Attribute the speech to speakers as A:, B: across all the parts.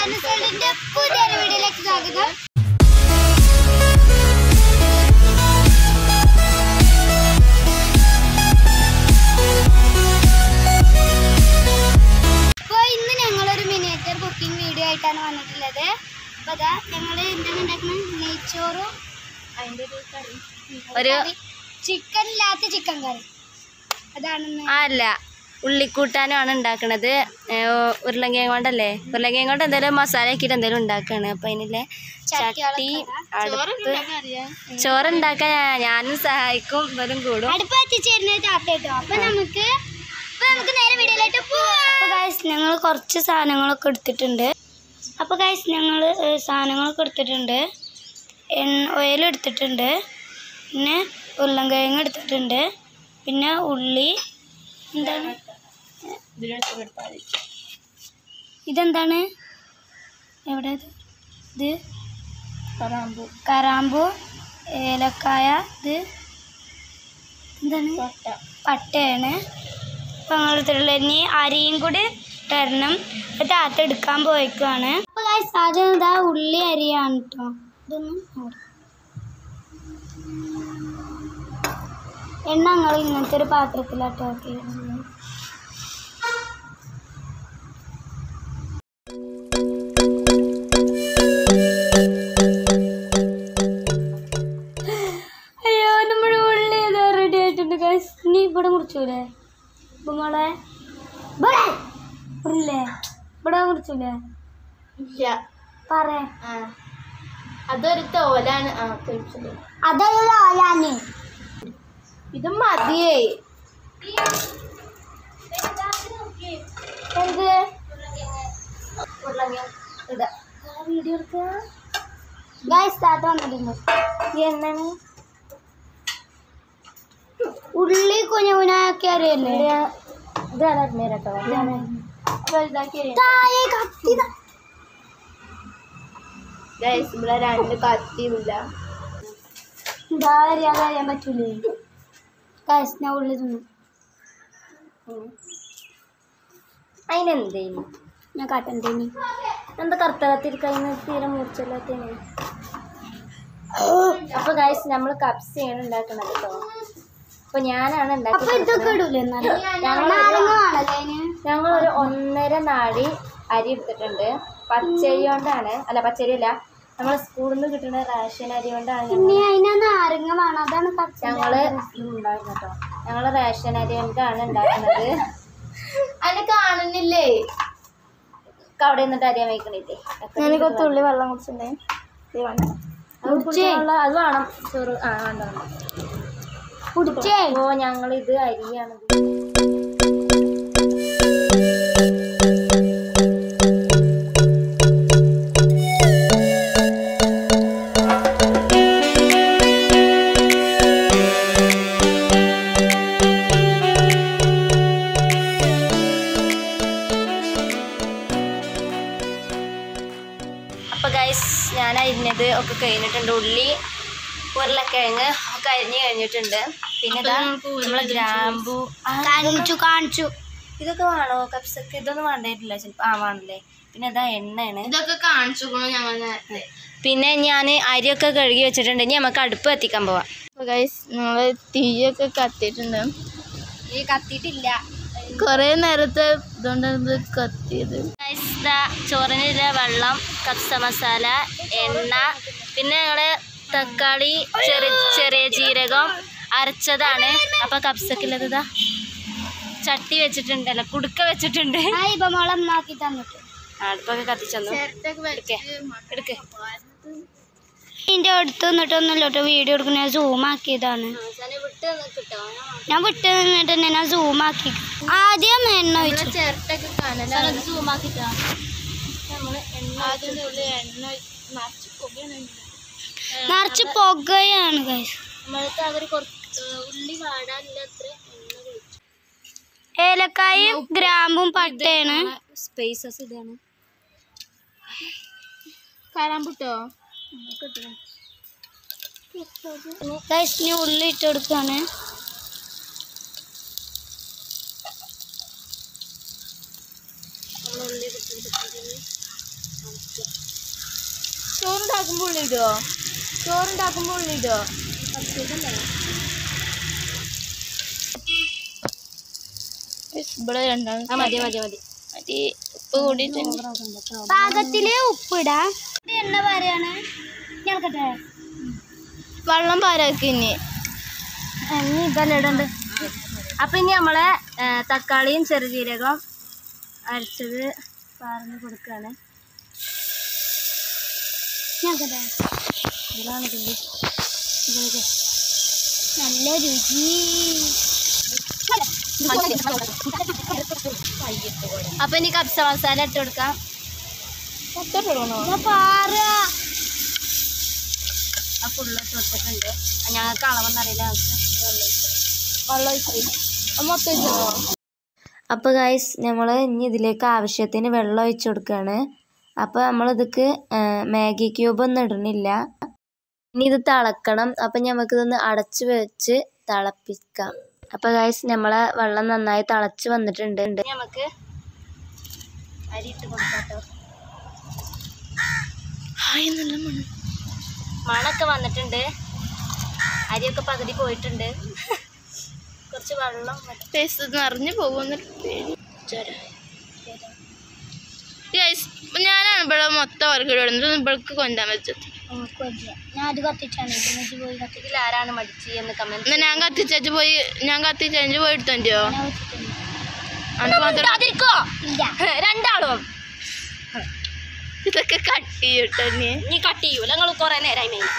A: ഷാനുസോളിന്റെ പുതിയൊരു വീഡിയോയിലേക്ക് സ്വാഗതം അപ്പോൾ ഇന്ന് ഞങ്ങളൊരു മിനിയേച്ചർ കുക്കിംഗ് വീഡിയോ ആയിട്ടാണ് വന്നിട്ടുള്ളത് അപ്പോൾ അതാ ഞങ്ങൾ എന്താണ് ഉണ്ടാക്കുന്നത് നെയ്ച്ചോറും അതിൻ്റെ ഒരു കറി
B: ഒരു-
A: ചിക്കൻ ഇല്ലാത്ത ചിക്കൻ കറി അതാണെന്ന്
B: അല്ല ഉള്ളിക്കൂട്ടാനുമാണ് ഉണ്ടാക്കണത് ഉരുളങ്കിയം കൊണ്ടല്ലേ ഉരുളങ്കിയം കൊണ്ട് എന്തെങ്കിലും മസാല ആക്കിയിട്ട് എന്തെങ്കിലും ഉണ്ടാക്കുകയാണ് അപ്പം അതിനില്ലേ ചട്ടി അടുപ്പ് ചോറുണ്ടാക്കാൻ ഞാ- ഞാനും സഹായിക്കും ഇവരും കൂടും
A: അടുപ്പ് എത്തിച്ചേരുന്നത് താത്ത കേട്ടോ അപ്പൊ നമുക്ക് അപ്പൊ നമുക്ക് നേരെ വീഡിയോയിലോട്ട് പോവാം അപ്പൊ ഗൈസ് ഞങ്ങൾ കുറച്ച് സാധനങ്ങളൊക്കെ എടുത്തിട്ടുണ്ട് അപ്പൊ ഗൈസ് ഞങ്ങൾ സാധനങ്ങളൊക്കെ എടുത്തിട്ടുണ്ട് ഓയിൽ എടുത്തിട്ടുണ്ട് പിന്നെ ഉരുളൻകിഴങ്ങ് എടുത്തിട്ടുണ്ട് പിന്നെ ഉള്ളി എന്താണ് ഇതെന്താണ് എവിടെ ഇത്? ഇത് കറാമ്പു കറാമ്പു ഏലക്കായ ഇത് എന്താണ് പട്ടയാണ് അപ്പം ഞങ്ങൾ എടുത്തിട്ടുള്ള ഇനി അരിയും കൂടി തരണം അപ്പോൾ താത്ത എടുക്കാൻ പോയിക്കാണ് അപ്പോൾ ആദ്യം ഇതാ ഉള്ളി അരിയാണ് കേട്ടോ ഇതൊന്നും അവിടെ. എണ്ണ ഞങ്ങൾ ഇങ്ങനത്തെ ഒരു പാത്രത്തിലാട്ടോ ആക്കിയിരുന്നത് അയ്യോ നമ്മുടെ ഉള്ളി ഏതാ റെഡി ആയിട്ടുണ്ട് ഗൈസ് നീ ഇവിടെ മുറിച്ചൂലേ ഇപ്പൊ മോളെ ഇവിടെ ഇല്ലേ ഇവിടെ മുറിച്ചൂലേ പറ
B: അതൊരു തോലാണ് ആ കഴിച്ചത്
A: അതല്ല ഞാന്
B: ഇത് മതിയേ എന്ത് ഉരുളങ്കിയം ഇതാ വീഡിയോ എടുക്കുക
A: ഗൈസ് താത്ത വന്നിട്ടുണ്ട്
B: എന്താണ്
A: ഉള്ളി കുഞ്ഞു കുഞ്ഞാക്കി അറിയല്ലേ
B: ഇതാണ് അരിഞ്ഞേരട്ടോ വലുതാക്കി
A: താഴെ കത്തി ദാ.
B: ഗൈസ് ഇവിടെ രണ്ട് കത്തിയില്ല
A: ഇതാ അറിയാതെ അറിയാൻ പറ്റൂലേ ഗൈസ് ഞാൻ ഉള്ളി തിന്നു
B: അതിനെന്തേനി
A: ഞാൻ കാട്ടണ്ടേനി
B: എന്താ കറുത്ത കത്തിരിക്കുന്ന തീരെ മൂർച്ചല്ലാത്തേന് അപ്പൊ ഗൈസ് നമ്മൾ കപ്സയാണ് ഉണ്ടാക്കണത് കേട്ടോ അപ്പൊ ഞാനാണ്
A: അപ്പൊ ഇതൊക്കെ
B: ഉണ്ടാക്കുന്നത്
A: ഇടൂലേ എന്നാലും
B: ഞങ്ങൾ
A: നാരങ്ങ വേണല്ലേ അതിന്
B: ഞങ്ങൾ ഒരു ഒന്നര നാഴി അരി എടുത്തിട്ടുണ്ട് പച്ചരി കൊണ്ടാണ് അല്ല പച്ചരി അല്ല നമ്മൾ സ്കൂളിൽ നിന്ന് കിട്ടുന്ന റേഷൻ അരി കൊണ്ടാണ് ഞങ്ങൾ
A: പിന്നെ അതിന് നാരങ്ങ വേണം അതാണ് കത്തി
B: ഞങ്ങള് ഉണ്ടായിരുന്നു കേട്ടോ ഞങ്ങള് റേഷൻ അരി കൊണ്ടാണ് ഉണ്ടാക്കുന്നത് അതിന് കാണുന്നില്ലേ അവിടെ നിന്നിട്ട് അറിയാൻ വയ്ക്കണില്ലേ
A: ഞാനിപ്പോ തുള്ളി വെള്ളം കുടിച്ചിട്ടുണ്ടേ
B: അത് കുടിക്കാനുള്ള അത് വേണം ചോറ് ആ വേണ്ട വേണ്ട
A: കുടിച്ചേ
B: ഓ ഞങ്ങൾ ഇത് അരിയാണ് അപ്പൊ ഗൈസ് ഞാൻ അരിഞ്ഞത് ഒക്കെ കഴിഞ്ഞിട്ടുണ്ട് ഉള്ളി ഉരുളക്കിഴങ്ങ് ഒക്കെ അരിഞ്ഞ് കഴിഞ്ഞിട്ടുണ്ട് പിന്നെ ഇതാ നമ്മളെ ഗ്രാമ്പു ആ,
A: കാണിച്ചു കാണിച്ചു
B: ഇതൊക്കെ വേണോ കപ്സൊക്കെ ഇതൊന്നും വേണ്ടിയിട്ടില്ല ചിലപ്പോൾ ആ വേണല്ലേ പിന്നെ ഇതാ എണ്ണയാണ്
A: ഇതൊക്കെ കാണിച്ചു ഞങ്ങൾ നേരത്തെ
B: പിന്നെ ഞാൻ അരിയൊക്കെ കഴുകി വെച്ചിട്ടുണ്ട് ഇനി നമുക്ക് അടുപ്പ് കത്തിക്കാൻ പോവാം
A: ഗൈസ് ഞങ്ങൾ തീയൊക്കെ കത്തിയിട്ടുണ്ട്
B: ഈ കത്തിയിട്ടില്ല
A: കൊറേ നേരത്തെ ഇതുകൊണ്ടാണ് ഇത് കത്തിയത്
B: ഗൈസ് ഇതാ ചോറിനുള്ള വെള്ളം കപ്സ മസാല എണ്ണ പിന്നെ ഞങ്ങള് തക്കാളി ചെറിയ ചെറിയ ജീരകം അരച്ചതാണ് അപ്പൊ കപ്സക്കുള്ളത് ഇതാ ചട്ടി വെച്ചിട്ടുണ്ടല്ലോ കുടുക്ക വെച്ചിട്ടുണ്ട്
A: ആ ഇപ്പൊ മോളെ ഒന്നാക്കി തന്നിട്ട്
B: അടുപ്പൊക്കെ കത്തിച്ചെന്നു എടുക്കേ എടുക്കേ
A: ഇതിന്റെ അടുത്ത് നിന്നിട്ടൊന്നുമില്ല കേട്ടോ വീഡിയോ എടുക്കുന്ന ഞാൻ സൂം ആക്കിയതാണ്
B: വിട്ട് കിട്ടോ
A: ഞാൻ വിട്ട് നിന്നിട്ട് തന്നെ ഞാൻ സൂം ആക്കി ആദ്യം എണ്ണ ഒഴിച്ചു
B: ചിരട്ടൊക്കെ കാണാൻ
A: സൂമാക്കിട്ടാ
B: നമ്മള് എണ്ണ
A: ആദ്യം എണ്ണ നിറച്ച് പുകയാണ് ഗൈസ്
B: നമ്മൾക്ക് അവർ കുറച്ച് ഉള്ളി വാടാനില്ല അത്ര എണ്ണ കഴിച്ചു
A: ഏലക്കായും ഗ്രാമ്പും പട്ടയാണ്
B: സ്പേസസ് ഇതാണ്
A: കറാമ്പുട്ടോ ഗൈസ് ഇനി ഉള്ളി ഇട്ട് കൊടുക്കാണ്
B: നമ്മൾ ഉള്ളി ഇട്ടിട്ടുണ്ട് ചോറുണ്ടാക്കുമ്പോൾ ഉള്ളി ഇടുവോ ചോറുണ്ടാക്കുമ്പോൾ ഉള്ളി ഇടുവോ ഇവിടെ രണ്ടാമത് മതി മതി മതി മതി ഉപ്പ് കൂടിയിട്ടുണ്ട്
A: പാകത്തില് ഉപ്പിടാ എണ്ണ പറയാണ് ഞങ്ങൾക്കട്ടെ
B: വെള്ളം പാരാക്കി ഇനി
A: ഇനി ഇതല്ലേ ഇടണ്ട്
B: അപ്പൊ ഇനി നമ്മളെ ഏ, തക്കാളിയും ചെറുജീരകം അരച്ചത് പാർന്ന് കൊടുക്കാണ്
A: ഞങ്ങൾക്കട്ടെ
B: ഇതിലാണ് ഇതിന്റെ
A: നല്ല രുചി
B: അപ്പൊ ഇനി കബ്സ മസാല ഇട്ട് കൊടുക്കാം
A: ഇതാ പാറ
B: ആ ഫുള്ള് ഇട്ട് കൊടുത്തിട്ടുണ്ട് ഞങ്ങൾക്ക് അളവെന്നറിയില്ല ഞങ്ങൾക്ക് അപ്പോൾ ഗൈസ് നമ്മൾ ഇനി ഇതിലേക്ക് ആവശ്യത്തിന് വെള്ളം ഒഴിച്ച് കൊടുക്കുകയാണ് അപ്പോൾ നമ്മളിതിക്ക് മാഗി ക്യൂബ് ഒന്നും ഇടണില്ല ഇനി ഇത് തിളക്കണം അപ്പം നമുക്കിതൊന്ന് അടച്ച് വെച്ച് തിളപ്പിക്കാം അപ്പോൾ ഗൈസ് നമ്മളെ വെള്ളം നന്നായി തിളച്ച് വന്നിട്ടുണ്ട് നമുക്ക് അരി ഇട്ട് കൊടുക്കാട്ടോ ഹായ് നല്ല മണം മണമൊക്കെ വന്നിട്ടുണ്ട് അരിയൊക്കെ പകുതി പോയിട്ടുണ്ട് കുറച്ച് വെള്ളം
C: ടേസ്റ്റ് നിറഞ്ഞു പോകുന്നൊരു പേടി ഞാനാണ് ഇവിടെ മൊത്തം അവർക്ക് ഇടുന്നത് ഇവൾക്ക് കൊണ്ടാൻ വെച്ചത്
A: നമുക്ക് വയ്യ ഞാൻ അത് കത്തിച്ചാണ് എന്നിട്ട് പോയി കത്തിച്ച്
B: ഇതിൽ ആരാണ് മടിച്ച് എന്ന് കമന്റ്
C: എന്നാ ഞാൻ കത്തിച്ചു പോയി ഞാൻ കത്തിച്ചു പോയി എടുത്തോ
A: ഞാൻ വെച്ചിട്ടുണ്ട്
C: അനക്ക് മാത്രം
A: ഇല്ല
B: രണ്ടാളും
C: ഇതൊക്കെ കട്ട് ചെയ്യട്ടോ നീ
B: നീ കട്ട് ചെയ്യൂല നിങ്ങൾ കുറെ നേരമായി മേടിക്കും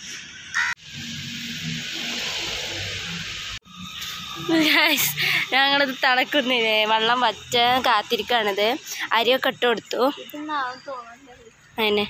B: ഞങ്ങളിത് തിളക്കുന്നില്ലേ വെള്ളം വറ്റാൻ കാത്തിരിക്കുകയാണിത് അരിയൊക്കെ ഇട്ട് കൊടുത്തു
A: ഇതൊന്നാവും തോന്നുന്നത്
B: അതിനെ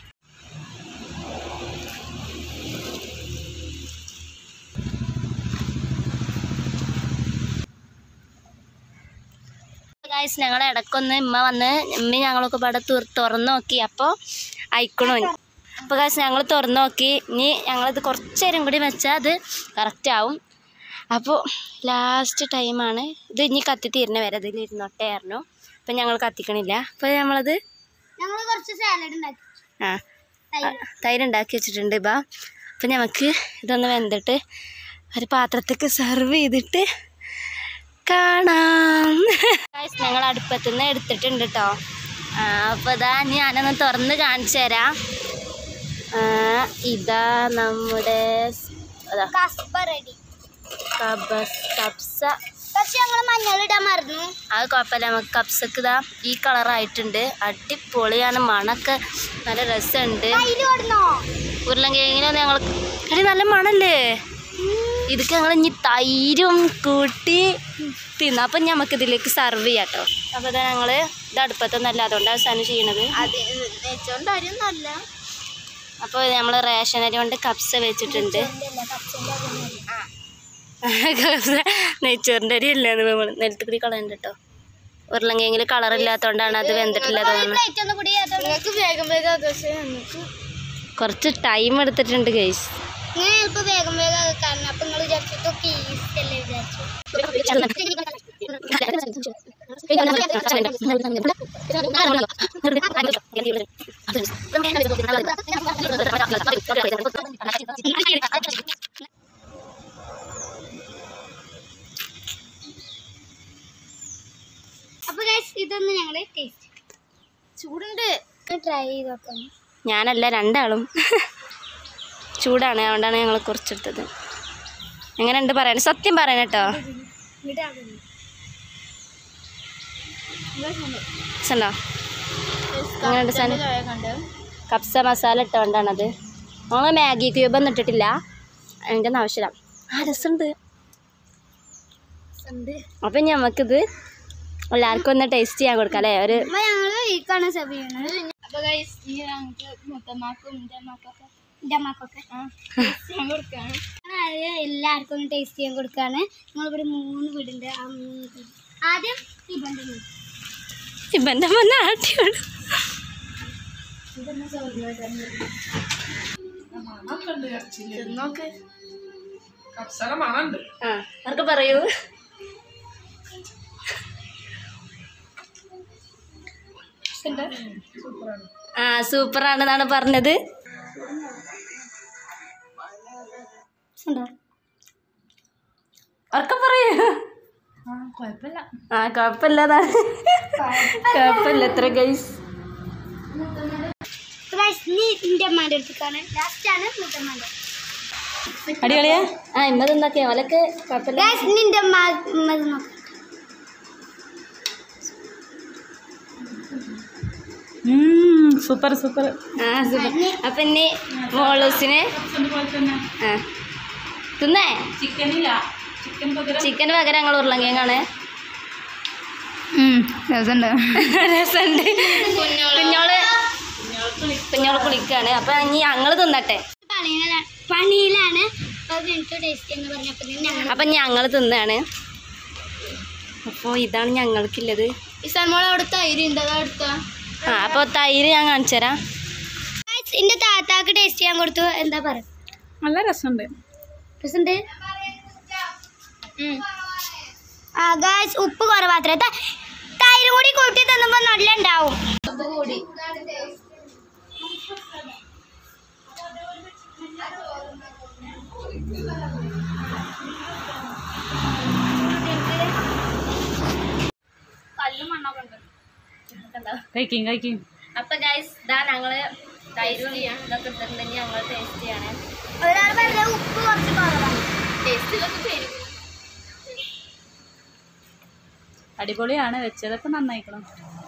B: ഗായ്സ് ഞങ്ങൾ ഇടയ്ക്കൊന്ന് ഉമ്മ വന്ന് ഉമ്മ ഞങ്ങളൊക്കെ പാടെ തുറ- തുറന്ന് നോക്കി അപ്പോൾ അയക്കണു അപ്പോൾ ഗായ്സ് ഞങ്ങൾ തുറന്ന് നോക്കി ഇനി ഞങ്ങളിത് കുറച്ച് നേരം കൂടി വെച്ചാൽ അത് കറക്റ്റ് ആവും അപ്പോൾ ലാസ്റ്റ് ടൈമാണ് ഇത് ഇനി കത്തി തീരുന്ന വരെ ഇതിൽ ഇരുന്നോട്ടേ ആയിരുന്നു അപ്പം ഞങ്ങൾ കത്തിക്കണില്ല അപ്പോൾ നമ്മളത്
A: ഞങ്ങൾ കുറച്ച് സാലഡ് ഉണ്ടാക്കി
B: ആ
A: തൈര്.
B: തൈര് ഉണ്ടാക്കി വെച്ചിട്ടുണ്ട് ഇപ്പം അപ്പം നമുക്ക് ഇതൊന്ന് വെന്തിട്ട് ഒരു പാത്രത്തേക്ക് സെർവ് ചെയ്തിട്ട് കാണാം ഞങ്ങൾ അടുപ്പത്തു നിന്ന് എടുത്തിട്ടുണ്ട് കേട്ടോ അപ്പോൾ ഇതാ ഞാനൊന്ന് തുറന്ന് കാണിച്ചു തരാം ആ, ഇതാ നമ്മുടെ സ്- അതാ
A: കസ്പ റെഡി
B: കബസ് കബ്സ
A: പക്ഷെ ഞങ്ങൾ മഞ്ഞൾ ഇടാൻ മറന്നു
B: അത് കുഴപ്പമില്ല നമുക്ക് കബ്സക്ക് ഇതാ ഈ കളറായിട്ടുണ്ട് അടിപൊളിയാണ് മണമൊക്കെ നല്ല രസമുണ്ട്
A: തൈര് കൊടുന്നോ
B: ഉരുളൻകിഴങ്ങിനോ ഞങ്ങൾ എടി നല്ല മണല്ലേ ഇതൊക്കെ ഞങ്ങൾ ഇനി തൈരും കൂട്ടി തിന്നാം അപ്പം നമുക്ക് ഇതിലേക്ക് സെർവ് ചെയ്യാം കേട്ടോ അപ്പോൾ ഇതാ ഞങ്ങൾ ഇത് അടുപ്പത്തൊന്നല്ല അതുകൊണ്ട് അവസാനം ചെയ്യണത്
C: അത് നെച്ചോണ്ട് അരിയൊന്നല്ല
B: അപ്പോൾ നമ്മൾ റേഷൻ അരി കൊണ്ട് കപ്സ വെച്ചിട്ടുണ്ട് കപ്സ നെയ്ച്ചോറിൻ്റെ അരി അല്ല നമ്മൾ നിലത്ത് കൂടി കളയണ്ട കേട്ടോ ഉരുളൻകിഴങ്ങിൽ കളർ ഇല്ലാത്തതുകൊണ്ടാണ് അത് വെന്തിട്ടില്ല തോന്നുന്നത്
A: പ്ലേറ്റ് ഒന്ന് കൂടി
C: നിങ്ങൾക്ക് വേഗം വേഗം ആഘോഷം നമുക്ക്
B: കുറച്ച് ടൈം എടുത്തിട്ടുണ്ട് ഗൈസ്
A: ഞാൻ ചിലപ്പോൾ വേഗം വേഗം കാരണം അപ്പം നിങ്ങൾ വിചാരിച്ചിട്ട് പീസ് അല്ലേ വിചാരിച്ചു അപ്പോൾ ഗൈസ് ഇതൊന്ന് ഞങ്ങൾ ടേസ്റ്റ്
C: ചൂടുണ്ട്
A: ട്രൈ ചെയ്ത് നോക്കാം
B: ഞാനല്ല രണ്ടാളും ചൂടാണ് അതുകൊണ്ടാണ് ഞങ്ങൾ കുറച്ചെടുത്തത് എങ്ങനെയുണ്ട് പറയാൻ സത്യം പറയാൻ കേട്ടോ രസമുണ്ടോ എങ്ങനെയുണ്ട് സാധനം
C: കണ്ട്
B: കപ്സ മസാല ഇട്ടുകൊണ്ടാണത് നമ്മൾ മാഗി ക്യൂബ് ഒന്നും ഇട്ടിട്ടില്ല അതിൻ്റെ ഒന്നും ആവശ്യമില്ല ആ രസമുണ്ട് അപ്പം ഇനി നമുക്കിത് എല്ലാവർക്കും ഒന്ന് ടേസ്റ്റ് ചെയ്യാൻ കൊടുക്കാം അല്ലേ ഒരു
A: അപ്പോൾ ഞങ്ങൾ വീക്കാണ് സെർവ് ചെയ്യുന്നത്
C: അപ്പൊ ഗൈസ് ഇനി ഞങ്ങൾക്ക് മുത്തമാക്കും എൻ്റെ മക്കൊക്കെ
A: എൻ്റെ അമ്മക്കൊക്കെ
C: ഞാൻ കൊടുക്കാണ്
A: അത് എല്ലാവർക്കും ഒന്ന് ടേസ്റ്റ് ചെയ്യാൻ കൊടുക്കുകയാണ് നമ്മളിവിടെ മൂന്ന് വീടുണ്ട് ആ മൂന്ന് വീട് ആദ്യം ഇവൻ്റെ വീട്
B: ഇവൻ്റെ മുന്നേ ആട്ടിയോട്
C: നോക്ക്
B: ആ അവർക്ക് പറയൂ ആ സൂപ്പറാണെന്നാണ് പറഞ്ഞത് ഉറക്കം പറയൂ
C: കുഴപ്പമില്ല
B: ആ കുഴപ്പമില്ലതാണ് കുഴപ്പമില്ല എത്ര ഗൈസ്
A: ഗൈസ് നീ നിന്റെ അമ്മാൻ്റെ അടുത്തേക്കാണ് ലാസ്റ്റാണ് മുത്തമ്മാൻ്റെ
B: അടിപൊളിയാ ആ ഇമ്മത് എന്തൊക്കെയാ ഓലൊക്കെ കുഴപ്പമില്ല
A: ഗൈസ് നിന്റെ അമ്മ അമ്മ ഇത് നോക്ക്.
C: സൂപ്പർ സൂപ്പർ
B: ആ സൂപ്പർ അപ്പൊ ഇനി മോളൂസിന് ആ തിന്നേ
C: ചിക്കനില്ല ചിക്കൻ പകരം
B: ചിക്കന് പകരം ഞങ്ങൾ ഉരുളങ്കിഴങ്ങാണ്
C: രസമുണ്ട്
B: രസമുണ്ട് കുഞ്ഞോള് കുഞ്ഞോള് കുളിക്കാണ് അപ്പൊ ഇനി ഞങ്ങൾ തിന്നട്ടെ
A: പണിയിലാണ് പണിയിലാണ് അപ്പോൾ എനിക്ക് ടേസ്റ്റ് എന്ന് പറഞ്ഞപ്പോൾ ഞങ്ങൾ
B: അപ്പൊ ഞങ്ങൾ തിന്നാണ് അപ്പോൾ ഇതാണ് ഞങ്ങൾക്കുള്ളത്
C: ഇസാൻ മോളെ അവിടുത്തെ അരി ഉണ്ട് അതാ എടുത്താ
B: ആ അപ്പോൾ തൈര് ഞാൻ കാണിച്ചു തരാം
A: എൻ്റെ താത്താക്ക് ടേസ്റ്റ് ചെയ്യാൻ കൊടുത്തു എന്താ പറയുക
C: നല്ല രസമുണ്ട്
A: രസമുണ്ട് ആ ഗായ്സ് ഉപ്പ് കുറവാത്ര തൈരും കൂടി കൂട്ടി തന്നുമ്പോൾ നല്ല ഉണ്ടാവും
C: കഴിക്കും കഴിക്കും
B: അപ്പൊ ഗൈസ് ഇതാ ഞങ്ങള് തൈരും ഇതൊക്കെ ഇട്ടിട്ടുണ്ടെങ്കിൽ ഞങ്ങൾ ടേസ്റ്റ് ചെയ്യണേ
A: ഒരാൾ പറഞ്ഞത് ഉപ്പ് കുറച്ച് കുറവാണ്
C: അടിപൊളിയാണ് വെച്ചതൊക്കെ നന്നായിക്കണം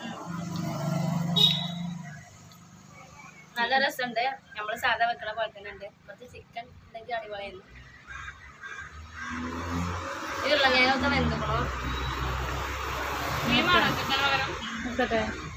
B: നല്ല രസമുണ്ട് നമ്മൾ സാധാ വെക്കണ പോലെ തന്നെ ഉണ്ട് കുറച്ച് ചിക്കൻ ഉണ്ടെങ്കിൽ അടിപൊളിയായിരുന്നു ഈ ഉരുളങ്കിഴങ്ങൊക്കെ വെന്തുക്കണോ
C: നോക്കട്ടെ